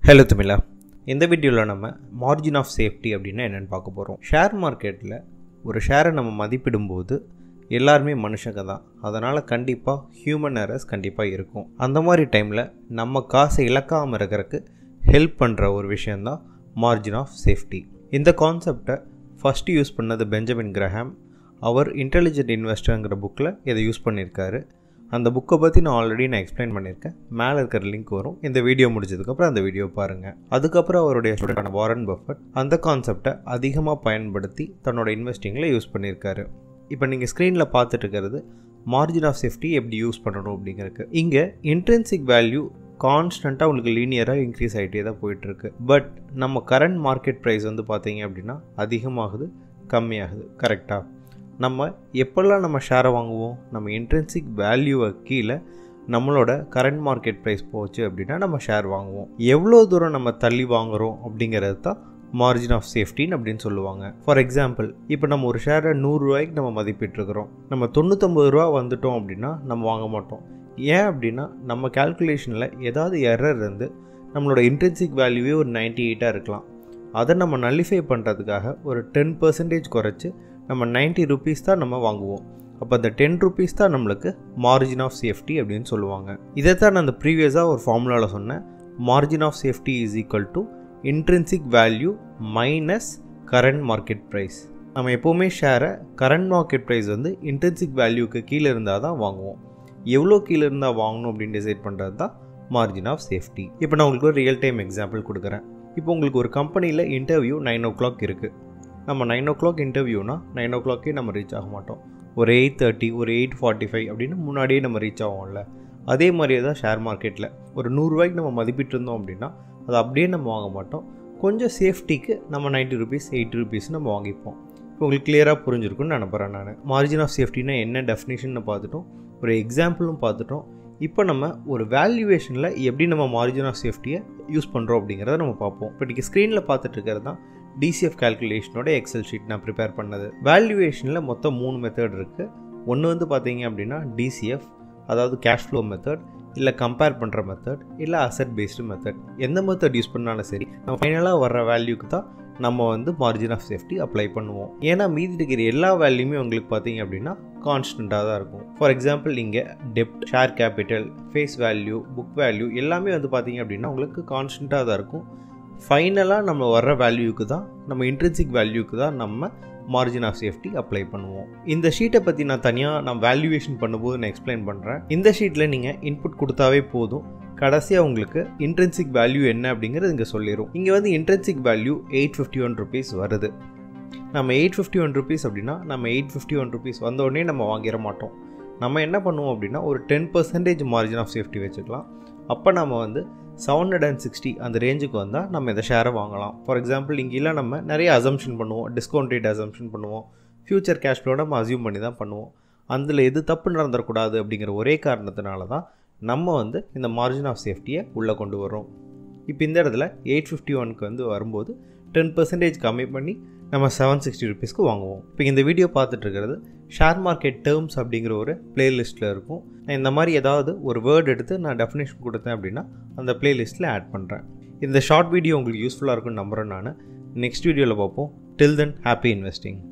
hello தமிழா இந்த வீடியோவில் நம்ம மார்ஜின் ஆஃப் சேஃப்டி அப்படின்னா என்னென்னு பார்க்க போகிறோம் ஷேர் மார்க்கெட்டில் ஒரு ஷேரை நம்ம மதிப்பிடும்போது எல்லாருமே மனுஷங்க தான் அதனால் கண்டிப்பாக ஹியூமன் எரர்ஸ் கண்டிப்பாக இருக்கும் அந்த மாதிரி டைமில் நம்ம காசை இழக்காமல் இருக்கிறதுக்கு ஹெல்ப் பண்ணுற ஒரு விஷயந்தான் மார்ஜின் ஆஃப் சேஃப்டி இந்த கான்செப்டை ஃபஸ்ட்டு யூஸ் பண்ணது பெஞ்சமின் கிரஹாம் அவர் இன்டெலிஜென்ட் இன்வெஸ்டருங்கிற புக்கில் இதை யூஸ் பண்ணியிருக்காரு அந்த புக்கை பற்றி நான் ஆல்ரெடி நான் எக்ஸ்பிளைன் பண்ணியிருக்கேன் மேலே இருக்கிற லிங்க் வரும் இந்த வீடியோ முடிச்சதுக்கப்புறம் அந்த வீடியோ பாருங்கள் அதுக்கப்புறம் அவருடைய ஸ்டூடெண்டான வாரன் பஃபட் அந்த கான்செப்டை அதிகமாக பயன்படுத்தி தன்னோட இன்வெஸ்டிங்கில் யூஸ் பண்ணியிருக்காரு இப்போ நீங்கள் ஸ்க்ரீனில் பார்த்துட்டு இருக்கிறது மார்ஜின் ஆஃப் சேஃப்டி எப்படி யூஸ் பண்ணணும் அப்படிங்கிறதுக்கு இங்கே இன்ட்ரென்சிக் வேல்யூ கான்ஸ்டண்ட்டாக உங்களுக்கு லீனியராக இன்க்ரீஸ் ஆகிட்டே தான் போயிட்டுருக்கு பட் நம்ம கரண்ட் மார்க்கெட் ப்ரைஸ் வந்து பார்த்தீங்க அப்படின்னா அதிகமாகுது கம்மியாகுது கரெக்டாக நம்ம எப்போல்லாம் நம்ம ஷேரை வாங்குவோம் நம்ம இன்ட்ரென்சிக் வேல்யூவை கீழே நம்மளோட கரண்ட் மார்க்கெட் ப்ரைஸ் போச்சு அப்படின்னா நம்ம ஷேர் வாங்குவோம் எவ்வளோ தூரம் நம்ம தள்ளி வாங்குகிறோம் அப்படிங்கிறது தான் மார்ஜின் ஆஃப் சேஃப்டின்னு அப்படின்னு சொல்லுவாங்க ஃபார் எக்ஸாம்பிள் இப்போ நம்ம ஒரு ஷேரை நூறுரூவாய்க்கு நம்ம மதிப்பிட்டுருக்குறோம் நம்ம தொண்ணூற்றொம்பது ரூபா வந்துட்டோம் அப்படின்னா நம்ம வாங்க மாட்டோம் ஏன் அப்படின்னா நம்ம கேல்குலேஷனில் ஏதாவது எரர் இருந்து நம்மளோட இன்ட்ரென்சிக் வேல்யூவே ஒரு நைன்டி எயிட்டாக இருக்கலாம் அதை நம்ம நல்லிஃபை பண்ணுறதுக்காக ஒரு டென் பர்சன்டேஜ் குறைச்சி நம்ம நைன்ட்டி ருபீஸ் தான் நம்ம வாங்குவோம் அப்போ அந்த டென் ருபீஸ் தான் நம்மளுக்கு மார்ஜின் ஆஃப் சேஃப்டி அப்படின்னு சொல்லுவாங்க இதை தான் நான் அந்த ப்ரீவியஸாக ஒரு ஃபார்முலாவில் சொன்னேன் margin of safety is equal to intrinsic value minus current market price நம்ம எப்போவுமே ஷேரை கரண்ட் மார்க்கெட் ப்ரைஸ் வந்து இன்ட்ரென்சிக் வேல்யூக்கு கீழே இருந்தால் தான் வாங்குவோம் எவ்வளோ கீழே இருந்தால் வாங்கணும் அப்படின்னு டிசைட் பண்ணுறது தான் மார்ஜின் ஆஃப் சேஃப்டி இப்போ நான் உங்களுக்கு ஒரு ரியல் டைம் எக்ஸாம்பிள் கொடுக்குறேன் இப்போ உங்களுக்கு ஒரு கம்பெனியில் இன்டர்வியூ நைன் ஓ கிளாக் இருக்குது நம்ம நைன் ஓ கிளாக் இன்டர்வியூனா நைன் ஓ கிளாக்கே நம்ம ரீச் ஆக மாட்டோம் ஒரு எயிட் தேர்ட்டி ஒரு எயிட் ஃபார்ட்டி ஃபைவ் அப்படின்னு முன்னாடியே நம்ம ரீச் ஆகும்ல அதே மாதிரியே தான் ஷேர் மார்க்கெட்டில் ஒரு நூறுரூவாய்க்கு நம்ம மதிப்பிட்டு இருந்தோம் அப்படின்னா அதை அப்படியே நம்ம வாங்க மாட்டோம் கொஞ்சம் சேஃப்டிக்கு நம்ம நைன்ட்டி ருபீஸ் எயிட்டி ருபீஸ் நம்ம வாங்கிப்போம் இப்போ உங்களுக்கு கிளியராக புரிஞ்சிருக்குன்னு நினைப்பறேன் நான் மார்ஜின் ஆஃப் சேஃப்டினா என்ன டெஃபினேஷன் பார்த்துட்டோம் ஒரு எக்ஸாம்பிளும் பார்த்துட்டோம் இப்போ நம்ம ஒரு வேல்யூவேஷனில் எப்படி நம்ம மார்ஜின் ஆஃப் சேஃப்டியை யூஸ் பண்ணுறோம் அப்படிங்கிறத நம்ம பார்ப்போம் இப்போ நீங்கள் ஸ்க்ரீனில் பார்த்துட்டு இருக்கிறது தான் டிசிஎஃப் கால்குலேஷனோட எக்ஸல் ஷீட் நான் ப்ரிப்பேர் பண்ணது வேல்யூவேஷனில் மொத்தம் மூணு மெத்தட் இருக்குது ஒன்று வந்து பார்த்தீங்க அப்படின்னா டிசிஎஃப் அதாவது கேஷ் ஃப்ளோ மெத்தட் இல்லை கம்பேர் பண்ணுற மெத்தட் இல்லை அசட் பேஸ்டு மெத்தட் எந்த மெத்தட் யூஸ் பண்ணாலும் சரி நம்ம ஃபைனலாக வர்ற வேல்யூக்கு தான் நம்ம வந்து மார்ஜின் ஆஃப் சேஃப்டி அப்ளை பண்ணுவோம் ஏன்னா மீதி இருக்கிற எல்லா வேல்யூமே உங்களுக்கு பார்த்தீங்க அப்படின்னா கான்ஸ்டண்ட்டாக தான் இருக்கும் ஃபார் எக்ஸாம்பிள் இங்கே டெப்ட் share capital face value book value எல்லாமே வந்து பார்த்தீங்க அப்படின்னா உங்களுக்கு கான்ஸ்டண்ட்டாக தான் இருக்கும் ஃபைனலாக நம்ம வர்ற வேல்யூக்கு தான் நம்ம இன்ட்ரென்சிக் வேல்யூக்கு தான் நம்ம மார்ஜின் ஆஃப் சேஃப்டி அப்ளை பண்ணுவோம் இந்த ஷீட்டை பற்றி நான் தனியாக நான் வேல்யூவேஷன் பண்ணும்போது நான் எக்ஸ்பிளைன் பண்ணுறேன் இந்த ஷீட்டில் நீங்கள் இன்புட் கொடுத்தாவே போதும் கடைசியாக உங்களுக்கு இன்ட்ரென்சிக் வேல்யூ என்ன அப்படிங்கிறது இங்கே சொல்லிடும் இங்கே வந்து intrinsic value eight fifty one rupees வருது நம்ம எயிட் ஃபிஃப்டி ஒன் ருபீஸ் அப்படின்னா நம்ம எயிட் ஃபிஃப்டி ஒன் ருபீஸ் வந்தோடனே நம்ம வாங்கிட மாட்டோம் நம்ம என்ன பண்ணுவோம் அப்படின்னா ஒரு ten percentage margin of safety வச்சுக்கலாம் அப்போ நம்ம வந்து செவன் ஹண்ட்ரட் அண்ட் சிக்ஸ்டி அந்த ரேஞ்சுக்கு வந்தால் நம்ம இதை ஷேரை வாங்கலாம் ஃபார் எக்ஸாம்பிள் இங்கெல்லாம் நம்ம நிறைய அசம்ஷன் பண்ணுவோம் டிஸ்கவுண்ட் ரேட் அசம்ஷன் பண்ணுவோம் ஃப்யூச்சர் கேஷ் ஃப்ளோ நம்ம அசியூம் பண்ணி தான் பண்ணுவோம் அதில் எது தப்பு நடந்துடக்கூடாது அப்படிங்கிற ஒரே காரணத்தினால தான் நம்ம வந்து இந்த மார்ஜின் ஆஃப் சேஃப்டியை உள்ளே கொண்டு வரோம் இப்போ இந்த இடத்துல எயிட் ஃபிஃப்டி ஒனுக்கு வந்து வரும்போது டென் பர்சன்டேஜ் கம்மி பண்ணி நம்ம செவன் சிக்ஸ்டி ருபீஸ்க்கு வாங்குவோம் இப்போ இந்த வீடியோ பார்த்துட்டு இருக்கிறது ஷேர் மார்க்கெட் டேர்ம்ஸ் அப்படிங்கிற ஒரு பிளேலிஸ்ட்டில் இருக்கும் நான் இந்த மாதிரி ஏதாவது ஒரு வேர்ட் எடுத்து நான் டெஃபினேஷன் கொடுத்தேன் அப்படின்னா அந்த பிளேலிஸ்ட்டில் ஆட் பண்ணுறேன் இந்த ஷார்ட் வீடியோ உங்களுக்கு யூஸ்ஃபுல்லாக இருக்கும்னு நம்புகிறேன் நான் நெக்ஸ்ட் வீடியோவில் பார்ப்போம் டில் தென் ஹாப்பி இன்வெஸ்டிங்